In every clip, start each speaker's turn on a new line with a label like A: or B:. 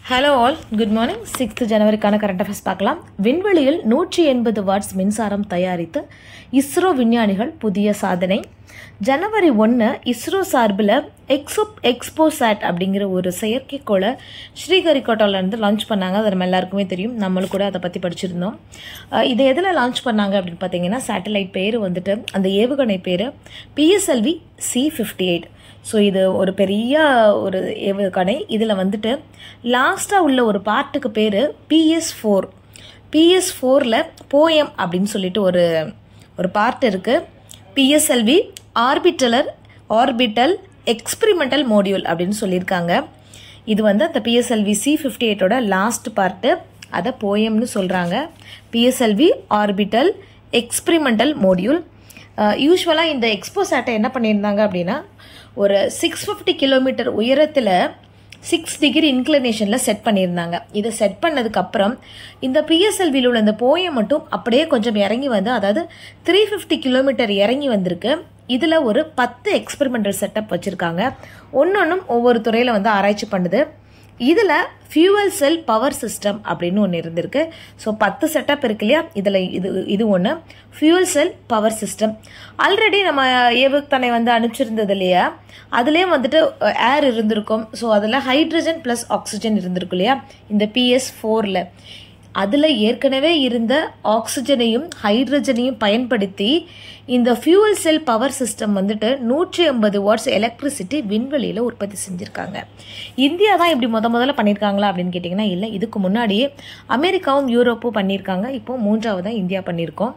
A: hello all good morning sixth ஜனவரிக்கான current affairs பார்க்கலாம் விண்வெளியில் நூற்றி எண்பது வாட்ஸ் மின்சாரம் தயாரித்து இஸ்ரோ விஞ்ஞானிகள் புதிய சாதனை ஜனவரி ஒன்று இஸ்ரோ சார்பில் எக்ஸோ எக்ஸ்போசாட் அப்படிங்கிற ஒரு செயற்கைக்கோளை ஸ்ரீஹரிகோட்டாவிலேருந்து லான்ச் பண்ணாங்க அது நம்ம எல்லாருக்குமே தெரியும் நம்மளும் கூட அதை பற்றி படிச்சிருந்தோம் அஹ் இதை எதில் லான்ச் பண்ணாங்க அப்படின்னு பார்த்தீங்கன்னா சேட்டலைட் பேர் வந்துட்டு அந்த ஏவுகணை பேர் PSLV C fifty eight so இது ஒரு பெரிய ஒரு ஏவுகணை இதில் வந்துட்டு லாஸ்ட்டாக உள்ள ஒரு பார்ட்டுக்கு பேர் பிஎஸ் ஃபோர் பிஎஸ் ஃபோரில் போயம் அப்படின்னு சொல்லிட்டு ஒரு ஒரு பார்ட் இருக்குது PSLV orbital orbital experimental module அப்படின்னு சொல்லியிருக்காங்க இது வந்து அந்த பிஎஸ்எல்வி சி ஃபிஃப்டி எயிட்டோட லாஸ்ட் பார்ட்டு அதை போயம்னு சொல்கிறாங்க பிஎஸ்எல்வி ஆர்பிட்டல் எக்ஸ்பிரிமெண்டல் மோடியூல் யூஸ்வலாக இந்த எக்ஸ்போசாட்டை என்ன பண்ணியிருந்தாங்க அப்படின்னா ஒரு சிக்ஸ் ஃபிஃப்டி கிலோமீட்டர் உயரத்தில் சிக்ஸ் டிகிரி இன்க்ளினேஷனில் செட் பண்ணியிருந்தாங்க இதை செட் பண்ணதுக்கப்புறம் இந்த பிஎஸ்எல்வியில் உள்ள இந்த போயம் மட்டும் அப்படியே கொஞ்சம் இறங்கி வந்து அதாவது த்ரீ ஃபிஃப்டி கிலோமீட்டர் இறங்கி வந்திருக்கு இதில் ஒரு பத்து எக்ஸ்பெரிமெண்டல் செட்டப் வச்சுருக்காங்க ஒன்று ஒன்றும் ஒவ்வொரு துறையில் வந்து ஆராய்ச்சி பண்ணுது இதில் ஃபியூவல் செல் பவர் சிஸ்டம் அப்படின்னு ஒன்று இருந்திருக்கு ஸோ பத்து செட்டப் இருக்கு இல்லையா இதில் இது இது ஒன்று fuel cell power system already நம்ம ஏவுகணை வந்து அனுப்பிச்சிருந்தது இல்லையா அதுலேயும் வந்துட்டு ஏர் இருந்திருக்கும் ஸோ அதில் ஹைட்ரஜன் ப்ளஸ் ஆக்சிஜன் இருந்திருக்கும் இல்லையா இந்த பிஎஸ் ஃபோரில் அதில் ஏற்கனவே இருந்த ஆக்சிஜனையும் ஹைட்ரஜனையும் பயன்படுத்தி இந்த ஃபியூவல் செல் பவர் சிஸ்டம் வந்துட்டு நூற்றி ஐம்பது வாட்ஸ் எலக்ட்ரிசிட்டி விண்வெளியில் உற்பத்தி செஞ்சுருக்காங்க இந்தியா தான் இப்படி முத முதல்ல பண்ணியிருக்காங்களா அப்படின்னு கேட்டிங்கன்னா இல்லை இதுக்கு முன்னாடியே அமெரிக்காவும் யூரோப்பும் பண்ணியிருக்காங்க இப்போ மூன்றாவதாக இந்தியா பண்ணியிருக்கோம்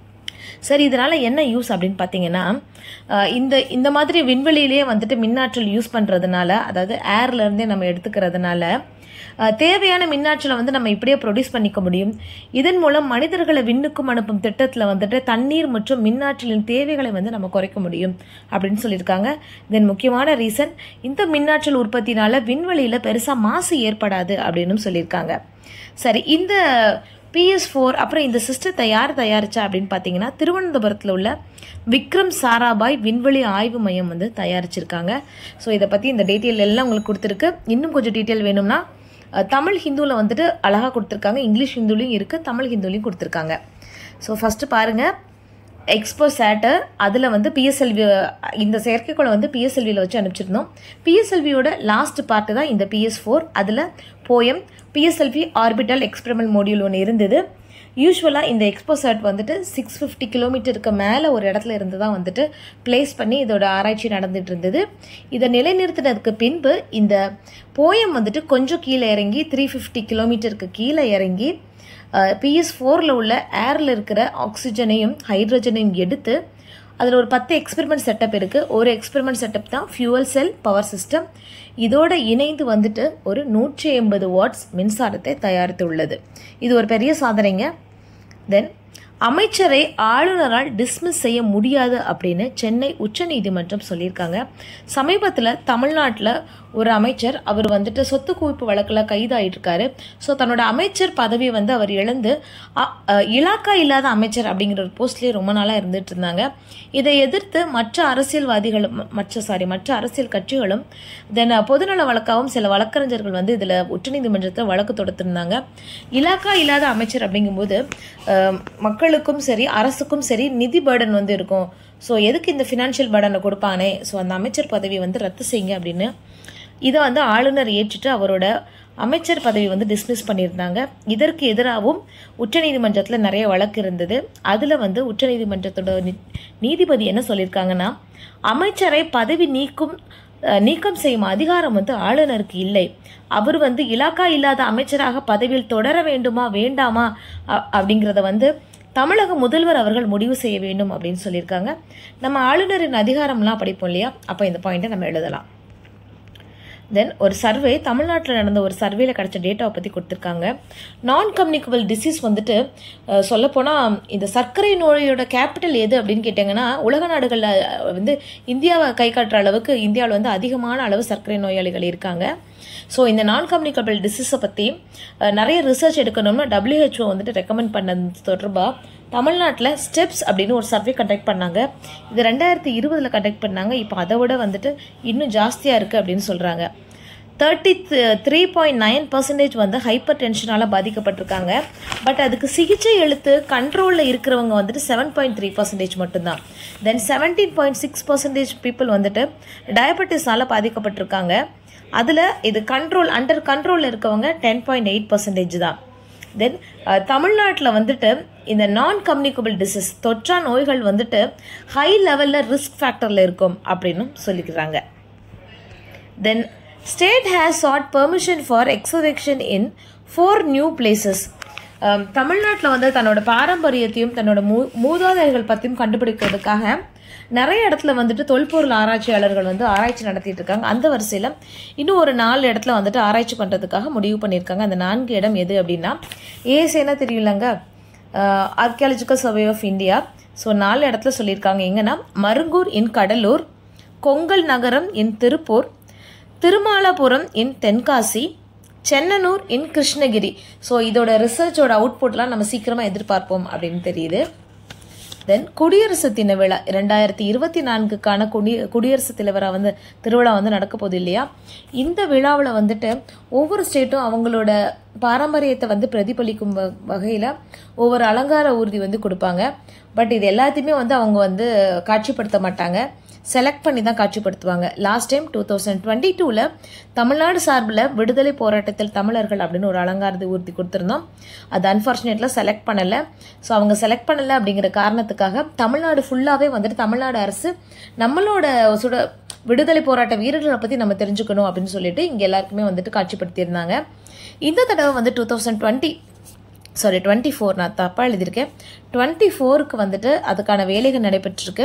A: சரி இதனால் என்ன யூஸ் அப்படின்னு பார்த்தீங்கன்னா இந்த இந்த மாதிரி விண்வெளியிலேயே வந்துட்டு மின்னாற்றல் யூஸ் பண்ணுறதுனால அதாவது ஏர்லேருந்தே நம்ம எடுத்துக்கிறதுனால தேவையான மின்னாற்றலை வந்து நம்ம இப்படியே ப்ரொடியூஸ் பண்ணிக்க முடியும் இதன் மூலம் மனிதர்களை விண்ணுக்கும் அனுப்பும் திட்டத்தில் வந்துட்டு தண்ணீர் மற்றும் மின்னாற்றலின் தேவைகளை வந்து நம்ம குறைக்க முடியும் அப்படின்னு சொல்லியிருக்காங்க இதன் முக்கியமான ரீசன் இந்த மின்னாற்றல் உற்பத்தினால விண்வெளியில் பெருசாக மாசு ஏற்படாது அப்படின்னு சொல்லியிருக்காங்க சரி இந்த பிஎஸ் ஃபோர் அப்புறம் இந்த சிஸ்டத்தை யார் தயாரிச்சா அப்படின்னு பார்த்தீங்கன்னா திருவனந்தபுரத்தில் உள்ள விக்ரம் சாராபாய் விண்வெளி ஆய்வு மையம் வந்து தயாரிச்சிருக்காங்க ஸோ இதை பற்றி இந்த டீட்டெயில் எல்லாம் உங்களுக்கு கொடுத்துருக்கு இன்னும் கொஞ்சம் டீட்டெயில் வேணும்னா தமிழ் ஹிந்துவில் வந்துட்டு அழகாக கொடுத்துருக்காங்க இங்கிலீஷ் ஹிந்துலையும் இருக்குது தமிழ் ஹிந்துலையும் கொடுத்துருக்காங்க ஸோ ஃபஸ்ட்டு பாருங்கள் எக்ஸ்போ சேட்டை அதில் வந்து பிஎஸ்எல்வி இந்த செயற்கைக்கோளை வந்து பிஎஸ்எல்வியில் வச்சு அனுப்பிச்சிருந்தோம் பிஎஸ்எல்வியோட லாஸ்ட் பார்ட்டு தான் இந்த பிஎஸ் ஃபோர் அதில் POEM PSLV orbital experiment module ஒன்று இருந்தது யூஸ்வலாக இந்த எக்ஸ்போசேட் வந்துட்டு சிக்ஸ் ஃபிஃப்டி கிலோமீட்டருக்கு மேலே ஒரு இடத்துல இருந்து தான் வந்துட்டு பிளேஸ் பண்ணி இதோட ஆராய்ச்சி நடந்துட்டு இருந்தது இதை நிலைநிறுத்தினதுக்கு பின்பு இந்த போயம் வந்துட்டு கொஞ்சம் கீழே இறங்கி த்ரீ ஃபிஃப்டி கிலோமீட்டருக்கு கீழே இறங்கி பிஎஸ் ஃபோரில் உள்ள ஏரில் இருக்கிற ஆக்சிஜனையும் ஹைட்ரஜனையும் எடுத்து அதில் ஒரு பத்து எக்ஸ்பெரிமெண்ட் செட்டப் இருக்குது ஒரு எக்ஸ்பெரிமெண்ட் செட்டப் தான் ஃபியூவல் செல் பவர் சிஸ்டம் இதோட இணைந்து வந்துட்டு ஒரு நூற்றி எண்பது வாட்ஸ் மின்சாரத்தை தயாரித்து உள்ளது இது ஒரு பெரிய சாதனைங்க தென் அமைச்சரை ஆளுநரால் டிஸ்மிஸ் செய்ய முடியாது அப்படின்னு சென்னை உச்சநீதிமன்றம் சொல்லியிருக்காங்க சமீபத்தில் தமிழ்நாட்டில் ஒரு அமைச்சர் அவர் வந்துட்டு சொத்து குவிப்பு வழக்கில் கைதாகிட்டு ஸோ தன்னோட அமைச்சர் பதவியை வந்து அவர் இழந்து இலாக்கா இல்லாத அமைச்சர் அப்படிங்கிற ஒரு போஸ்ட்லேயே ரொம்ப நாளாக இருந்துட்டு இருந்தாங்க இதை எதிர்த்து மற்ற அரசியல்வாதிகளும் மற்ற சாரி மற்ற அரசியல் கட்சிகளும் தென் பொதுநல வழக்காகவும் சில வழக்கறிஞர்கள் வந்து இதில் உச்சநீதிமன்றத்தில் வழக்கு தொடுத்திருந்தாங்க இலாக்கா இல்லாத அமைச்சர் அப்படிங்கும்போது மக்களுக்கும் சரி அரசுக்கும் சரி நிதி பேர்டன் வந்து இருக்கும் ஸோ எதுக்கு இந்த ஃபினான்ஷியல் பேர்டனை கொடுப்பானே ஸோ அந்த அமைச்சர் பதவியை வந்து ரத்து செய்யுங்க அப்படின்னு இதை வந்து ஆளுநர் ஏற்றுட்டு அவரோட அமைச்சர் பதவி வந்து டிஸ்மிஸ் பண்ணியிருந்தாங்க இதற்கு எதிராகவும் உச்சநீதிமன்றத்தில் நிறைய வழக்கு இருந்தது அதில் வந்து உச்சநீதிமன்றத்தோட நீதிபதி என்ன சொல்லியிருக்காங்கன்னா அமைச்சரை பதவி நீக்கும் நீக்கம் செய்யும் அதிகாரம் வந்து ஆளுநருக்கு இல்லை அவர் வந்து இலாக்கா இல்லாத அமைச்சராக பதவியில் தொடர வேண்டுமா வேண்டாமா அப்படிங்கிறத வந்து தமிழக முதல்வர் அவர்கள் முடிவு செய்ய வேண்டும் அப்படின்னு சொல்லியிருக்காங்க நம்ம ஆளுநரின் அதிகாரம்லாம் படிப்போம் இல்லையா அப்போ இந்த பாயிண்ட்டை நம்ம எழுதலாம் தென் ஒரு சர்வே தமிழ்நாட்டில் நடந்த ஒரு சர்வேல கிடச்ச டேட்டாவை பற்றி கொடுத்துருக்காங்க நான் கம்யூனிகபிள் டிசீஸ் வந்துட்டு சொல்லப்போனால் இந்த சர்க்கரை நோயோட கேபிட்டல் எது அப்படின்னு கேட்டிங்கன்னா உலக நாடுகளில் வந்து இந்தியாவை கை காட்டுற அளவுக்கு இந்தியாவில் வந்து அதிகமான அளவு சர்க்கரை நோயாளிகள் இருக்காங்க ஸோ இந்த நான் கம்யூனிகபிள் டிசீஸை பற்றி நிறைய ரிசர்ச் எடுக்கணும்னு டபிள்யூஹெச்ஓ வந்துட்டு ரெக்கமெண்ட் பண்ணது தொடர்பாக தமிழ்நாட்டில் ஸ்டெப்ஸ் அப்படின்னு ஒரு சர்வே கண்டக்ட் பண்ணாங்க இது ரெண்டாயிரத்தி இருபதில் கண்டக்ட் பண்ணாங்க இப்போ அதை விட வந்துட்டு இன்னும் ஜாஸ்தியாக இருக்குது அப்படின்னு சொல்கிறாங்க thirty three point nine percentage வந்து ஹைப்பர் டென்ஷனால் பாதிக்கப்பட்டிருக்காங்க பட் அதுக்கு சிகிச்சை எழுத்து கண்ட்ரோலில் இருக்கிறவங்க வந்துட்டு செவன் பாயிண்ட் த்ரீ பர்சன்டேஜ் மட்டும்தான் then seventeen point six percentage people வந்துட்டு டயபெட்டிஸால் பாதிக்கப்பட்டிருக்காங்க அதில் இது கண்ட்ரோல் அண்டர் கண்ட்ரோலில் இருக்கவங்க டென் பாயிண்ட் எயிட் பர்சன்டேஜ் தான் தென் தமிழ்நாட்டில் வந்துட்டு இந்த நான் கம்யூனிகபிள் டிசீஸ் தொற்றா நோய்கள் வந்துட்டு ஹை லெவலில் ரிஸ்க் ஃபேக்டரில் இருக்கும் அப்படின்னு சொல்லிக்கிறாங்க then state has sought permission for excavation in four new places தமிழ்நாட்டில் வந்து தன்னோட பாரம்பரியத்தையும் தன்னோட மூ மூதாதையர்கள் பற்றியும் கண்டுபிடிக்கிறதுக்காக நிறைய இடத்துல வந்துட்டு தொல்பொருள் ஆராய்ச்சியாளர்கள் வந்து ஆராய்ச்சி நடத்திட்டு இருக்காங்க அந்த வரிசையில் இன்னும் ஒரு நாலு இடத்துல வந்துட்டு ஆராய்ச்சி பண்ணுறதுக்காக முடிவு பண்ணியிருக்காங்க அந்த நான்கு இடம் எது அப்படின்னா ஏசேனா தெரியலங்க archaeological survey of India so நாலு இடத்துல சொல்லியிருக்காங்க எங்கன்னா Marungur in Cuddalore Kongal Nagaram in Tiruppur Thirumalapuram in Tenkasi Chennanur in Krishnagiri so இதோட ரிசர்ச்சோட அவுட்புட்லாம் நம்ம சீக்கிரமாக எதிர்பார்ப்போம் அப்படின்னு தெரியுது தென் குடியரசு தின விழா ரெண்டாயிரத்தி இருபத்தி நான்குக்கான குடி குடியரசு தலைவராக வந்து திருவிழா வந்து நடக்க போகுது இல்லையா இந்த விழாவில் வந்துட்டு ஒவ்வொரு ஸ்டேட்டும் அவங்களோட பாரம்பரியத்தை வந்து பிரதிபலிக்கும் வ வகையில் ஒவ்வொரு அலங்கார ஊர்தி வந்து கொடுப்பாங்க பட் இது எல்லாத்தையுமே வந்து அவங்க வந்து காட்சிப்படுத்த மாட்டாங்க செலக்ட் பண்ணி தான் காட்சிப்படுத்துவாங்க last time two thousand twenty டூவில் தமிழ்நாடு சார்பில் விடுதலை போராட்டத்தில் தமிழர்கள் அப்படின்னு ஒரு அலங்காரத்தை ஊர்த்தி கொடுத்துருந்தோம் அது அன்ஃபார்ச்சுனேட்டில் செலக்ட் பண்ணலை ஸோ அவங்க செலக்ட் பண்ணலை அப்படிங்கிற காரணத்துக்காக தமிழ்நாடு ஃபுல்லாகவே வந்துட்டு தமிழ்நாடு அரசு நம்மளோட சுட விடுதலை போராட்ட வீரர்களை பற்றி நம்ம தெரிஞ்சுக்கணும் அப்படின்னு சொல்லிட்டு இங்கே எல்லாருக்குமே வந்துட்டு காட்சிப்படுத்தியிருந்தாங்க இந்த தடவை வந்து two thousand twenty sorry twenty four நான் தப்பாக எழுதியிருக்கேன் டுவெண்ட்டி ஃபோருக்கு வந்துட்டு அதுக்கான வேலைகள் நடைபெற்றிருக்கு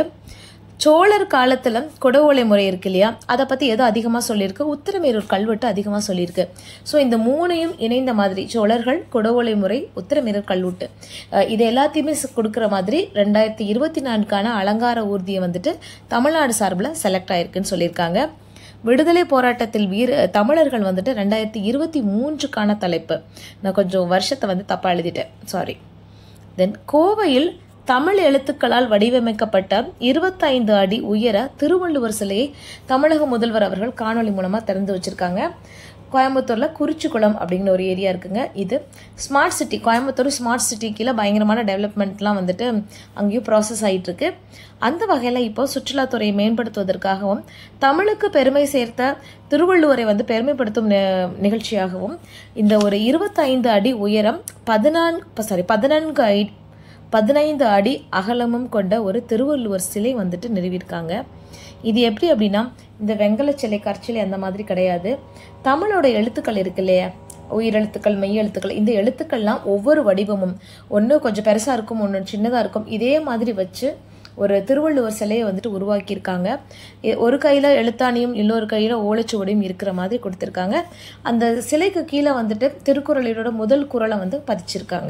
A: சோழர் காலத்தில் கொடவோலை முறை இருக்கு இல்லையா அதை பற்றி எது அதிகமாக சொல்லியிருக்கு உத்திரமேரூர் கல்வெட்டு அதிகமாக சொல்லியிருக்கு ஸோ இந்த மூணையும் இணைந்த மாதிரி சோழர்கள் கொடவோலை முறை உத்திரமேரூர் கல்வெட்டு அஹ் இது எல்லாத்தையுமே ச- கொடுக்குற மாதிரி ரெண்டாயிரத்தி இருபத்தி நான்கான அலங்கார ஊர்தியை வந்துட்டு தமிழ்நாடு சார்பில் செலக்ட் ஆயிருக்குன்னு சொல்லியிருக்காங்க விடுதலை போராட்டத்தில் வீர தமிழர்கள் வந்துட்டு ரெண்டாயிரத்தி இருபத்தி மூன்றுக்கான தலைப்பு நான் கொஞ்சம் வருஷத்தை வந்து தப்பாக எழுதிட்டேன் சாரி தென் கோவையில் தமிழ் எழுத்துக்களால் வடிவமைக்கப்பட்ட இருபத்தைந்து அடி உயர திருவள்ளுவர் சிலையை தமிழக முதல்வர் அவர்கள் காணொளி மூலமாக திறந்து வச்சிருக்காங்க கோயம்புத்தூரில் குறிச்சிக்குளம் அப்படிங்கிற ஒரு ஏரியா இருக்குங்க இது smart city Coimbatore smart city கீழே பயங்கரமான டெவலப்மெண்ட்லாம் வந்துட்டு அங்கேயும் ப்ராசஸ் ஆகிட்டு இருக்கு அந்த வகையில் இப்போ சுற்றுலாத்துறையை மேம்படுத்துவதற்காகவும் தமிழுக்கு பெருமை சேர்த்த திருவள்ளுவரை வந்து பெருமைப்படுத்தும் நி- நிகழ்ச்சியாகவும் இந்த ஒரு இருபத்தைந்து அடி உயரம் பதினான்கு சாரி பதினான்கு ஐ பதினைந்து அடி அகலமும் கொண்ட ஒரு திருவள்ளுவர் சிலை வந்துட்டு நிறுவியிருக்காங்க இது எப்படி அப்படின்னா இந்த வெங்கல சிலை கற்சிலை அந்த மாதிரி கிடையாது தமிழோட எழுத்துக்கள் இருக்கு இல்லையா உயிரெழுத்துக்கள் மெய் எழுத்துக்கள் இந்த எழுத்துக்கள்லாம் ஒவ்வொரு வடிவமும் ஒன்று கொஞ்சம் பெருசாக இருக்கும் ஒன்று சின்னதாக இருக்கும் இதே மாதிரி வச்சு ஒரு திருவள்ளுவர் சிலையை வந்துட்டு உருவாக்கியிருக்காங்க இ- ஒரு கையில் எழுத்தாணியும் இன்னொரு கையில் ஓலைச்சுவடியும் இருக்கிற மாதிரி கொடுத்துருக்காங்க அந்த சிலைக்கு கீழே வந்துட்டு திருக்குறளோட முதல் குறளை வந்து பதிச்சிருக்காங்க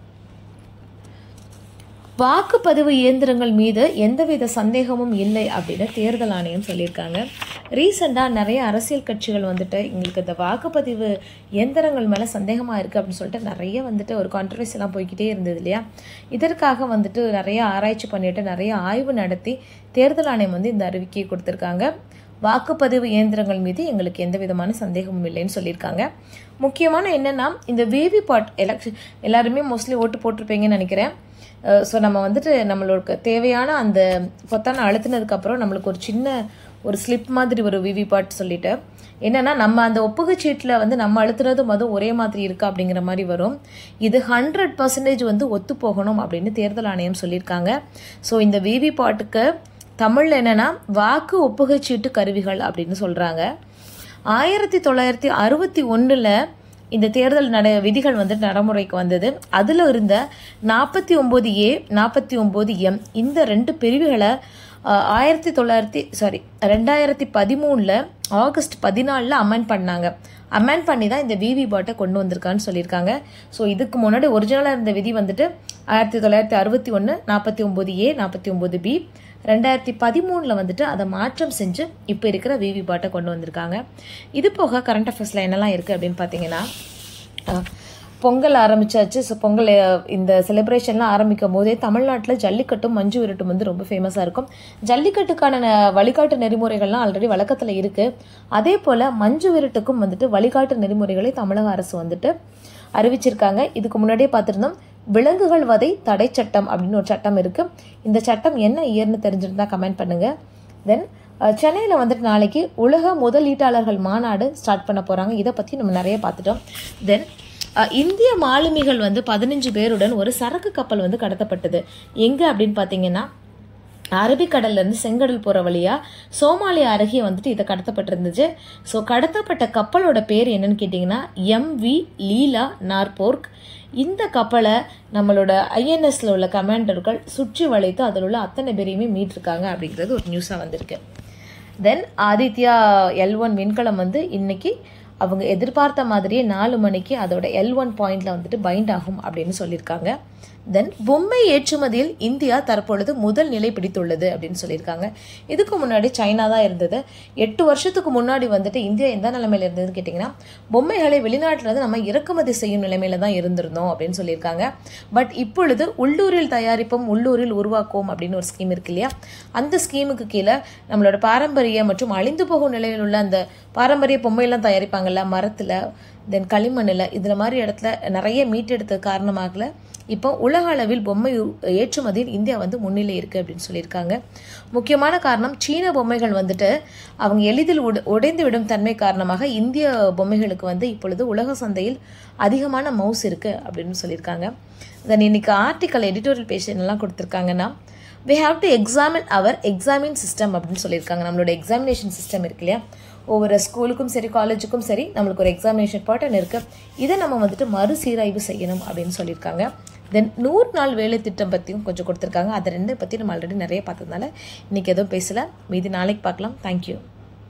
A: வாக்குப்பதிவு இயந்திரங்கள் மீது எந்தவித சந்தேகமும் இல்லை அப்படின்னு தேர்தல் ஆணையம் சொல்லியிருக்காங்க ரீசெண்டாக நிறைய அரசியல் கட்சிகள் வந்துட்டு எங்களுக்கு இந்த வாக்குப்பதிவு இயந்திரங்கள் மேலே சந்தேகமாக இருக்குது அப்படின்னு சொல்லிட்டு நிறைய வந்துட்டு ஒரு கான்ட்ரவர்சிலாம் போய்க்கிட்டே இருந்தது இல்லையா இதற்காக வந்துட்டு நிறைய ஆராய்ச்சி பண்ணிட்டு நிறைய ஆய்வு நடத்தி தேர்தல் ஆணையம் வந்து இந்த அறிவிக்கையை கொடுத்துருக்காங்க வாக்குப்பதிவு இயந்திரங்கள் மீது எங்களுக்கு எந்த விதமான சந்தேகமும் இல்லைன்னு சொல்லியிருக்காங்க முக்கியமான என்னென்னா இந்த விவிபாட் எலெக்ஷன் எல்லாருமே மோஸ்ட்லி ஓட்டு போட்டிருப்பீங்கன்னு நினைக்கிறேன் ஸோ நம்ம வந்துட்டு நம்மளுக்கு தேவையான அந்த பொத்தான அழுத்தினதுக்கப்புறம் நம்மளுக்கு ஒரு சின்ன ஒரு ஸ்லிப் மாதிரி ஒரு விவிபாட் சொல்லிட்டு என்னன்னா நம்ம அந்த ஒப்புகைச்சீட்டில் வந்து நம்ம அழுத்துறதும் அதுவும் ஒரே மாதிரி இருக்கா அப்படிங்கிற மாதிரி வரும் இது ஹண்ட்ரட் பர்சன்டேஜ் வந்து ஒத்து போகணும் அப்படின்னு தேர்தல் ஆணையம் சொல்லியிருக்காங்க ஸோ இந்த விவிபாட்டுக்கு தமிழில் என்னன்னா வாக்கு ஒப்புகைச்சீட்டு கருவிகள் அப்படின்னு சொல்கிறாங்க ஆயிரத்தி தொள்ளாயிரத்தி அறுபத்தி ஒன்றில் இந்த தேர்தல் நட விதிகள் வந்து நடைமுறைக்கு வந்தது அதில் இருந்த நாற்பத்தி ஒம்பது ஏ நாற்பத்தி ஒம்பது எம் இந்த ரெண்டு பிரிவுகளை ஆஹ், ஆயிரத்தி தொள்ளாயிரத்தி சாரி ரெண்டாயிரத்தி பதிமூணில் ஆகஸ்ட் பதினாலில் அமெண்ட் பண்ணாங்க அமெண்ட் பண்ணி தான் இந்த விவி பாட்டை கொண்டு வந்திருக்கான்னு சொல்லியிருக்காங்க ஸோ இதுக்கு முன்னாடி ஒரிஜினலாக இருந்த விதி வந்துட்டு ஆயிரத்தி தொள்ளாயிரத்தி அறுபத்தி ஒன்று நாற்பத்தி ஒம்பது ஏ நாற்பத்தி ஒம்பது பி ரெண்டாயிரத்தி பதிமூணில் வந்துட்டு அதை மாற்றம் செஞ்சு இப்போ இருக்கிற விவி பாட்டை கொண்டு வந்திருக்காங்க இது போக கரண்ட் அஃபேர்ஸில் என்னெல்லாம் இருக்குது அப்படின்னு பார்த்தீங்கன்னா அஹ், பொங்கல் ஆரம்பிச்சாச்சு ஸோ பொங்கல் அஹ், இந்த செலிப்ரேஷன்லாம் ஆரம்பிக்கும் போதே தமிழ்நாட்டில் ஜல்லிக்கட்டும் மஞ்சு விரட்டும் வந்து ரொம்ப ஃபேமஸாக இருக்கும் ஜல்லிக்கட்டுக்கான ந- வழிகாட்டு நெறிமுறைகள்லாம் ஆல்ரெடி வழக்கத்தில் இருக்குது அதே போல் மஞ்சு விரட்டுக்கும் வந்துட்டு வழிகாட்டு நெறிமுறைகளை தமிழக அரசு வந்துட்டு அறிவிச்சிருக்காங்க இதுக்கு முன்னாடியே பார்த்துருந்தோம் விலங்குகள் வதை தடை சட்டம் அப்படின்னு ஒரு சட்டம் இருக்குது இந்த சட்டம் என்ன இயர்னு தெரிஞ்சிருந்தா கமெண்ட் பண்ணுங்கள் தென் சென்னையில் வந்துட்டு நாளைக்கு உலக முதலீட்டாளர்கள் மாநாடு ஸ்டார்ட் பண்ண போகிறாங்க இதை பற்றி நம்ம நிறைய பார்த்துட்டோம் தென் இந்திய மாலுமிகள் வந்து பதினஞ்சு பேருடன் ஒரு சரக்கு கப்பல் வந்து கடத்தப்பட்டது எங்கே அப்படின்னு பார்த்தீங்கன்னா அரபிக்கடல்ல இருந்து செங்கடல் போகிற வழியாக சோமாலியா அருகே வந்துட்டு இதை கடத்தப்பட்டிருந்துச்சு ஸோ கடத்தப்பட்ட கப்பலோட பேர் என்னன்னு கேட்டிங்கன்னா எம்வி லீலா நார்போர்க் இந்த கப்பலை நம்மளோட ஐஎன்எஸ்ல உள்ள கமாண்டர்கள் சுற்றி வளைத்து அதில் உள்ள அத்தனை பேரையுமே மீட்டிருக்காங்க அப்படிங்கிறது ஒரு நியூஸாக வந்திருக்கு தென் ஆதித்யா எல் ஒன் விண்கலம் வந்து இன்னைக்கு அவங்க எதிர்பார்த்த மாதிரியே நாலு மணிக்கு அதோட எல் ஒன் பாயிண்ட்ல வந்துட்டு பைண்ட் ஆகும் அப்படின்னு சொல்லியிருக்காங்க தென் பொம்மை ஏற்றுமதியில் இந்தியா தற்பொழுது முதல் நிலை பிடித்துள்ளது அப்படின்னு சொல்லியிருக்காங்க இதுக்கு முன்னாடி சைனா தான் இருந்தது எட்டு வருஷத்துக்கு முன்னாடி வந்துட்டு இந்தியா எந்த நிலைமையில இருந்ததுன்னு கேட்டிங்கன்னா பொம்மைகளை வெளிநாட்டுல இருந்து நம்ம இறக்குமதி செய்யும் நிலைமையில தான் இருந்திருந்தோம் அப்படின்னு சொல்லியிருக்காங்க பட் இப்பொழுது உள்ளூரில் தயாரிப்போம் உள்ளூரில் உருவாக்குவோம் அப்படின்னு ஒரு ஸ்கீம் இருக்கு இல்லையா அந்த ஸ்கீமுக்கு கீழே நம்மளோட பாரம்பரிய மற்றும் அழிந்து போகும் நிலையில் உள்ள அந்த பாரம்பரிய பொம்மையெல்லாம் தயாரிப்பாங்கல்ல மரத்தில் தென் களிமண்ணில் இதில் மாதிரி இடத்துல நிறைய மீட்டெடுத்த காரணமாக இப்போ உலக அளவில் பொம்மை உ- ஏற்றுமதியில் இந்தியா வந்து முன்னிலை இருக்குது அப்படின்னு சொல்லியிருக்காங்க முக்கியமான காரணம் சீன பொம்மைகள் வந்துட்டு அவங்க எளிதில் உட உடைந்து விடும் தன்மை காரணமாக இந்திய பொம்மைகளுக்கு வந்து இப்பொழுது உலக சந்தையில் அதிகமான மவுஸ் இருக்குது அப்படின்னு சொல்லியிருக்காங்க தென் இன்னைக்கு ஆர்டிக்கல் எடிட்டோரியல் பேஜ் என்னெல்லாம் கொடுத்துருக்காங்கன்னா we have to examine our examine system அப்படின்னு சொல்லியிருக்காங்க நம்மளோட எக்ஸாமினேஷன் சிஸ்டம் இருக்கு இல்லையா ஒவ்வொரு ஸ்கூலுக்கும் சரி காலேஜுக்கும் சரி நம்மளுக்கு ஒரு எக்ஸாமினேஷன் பேட்டர்ன் இருக்கு இதை நம்ம வந்துட்டு மறுசீராய்வு செய்யணும் அப்படின்னு சொல்லியிருக்காங்க தென் நூறு நாள் வேலை திட்டம் பற்றியும் கொஞ்சம் கொடுத்துருக்காங்க அதை ரெண்டு பற்றி நம்ம ஆல்ரெடி நிறைய பார்த்ததுனால இன்னைக்கு எதுவும் பேசல மீதி நாளைக்கு பார்க்கலாம் தேங்க்யூ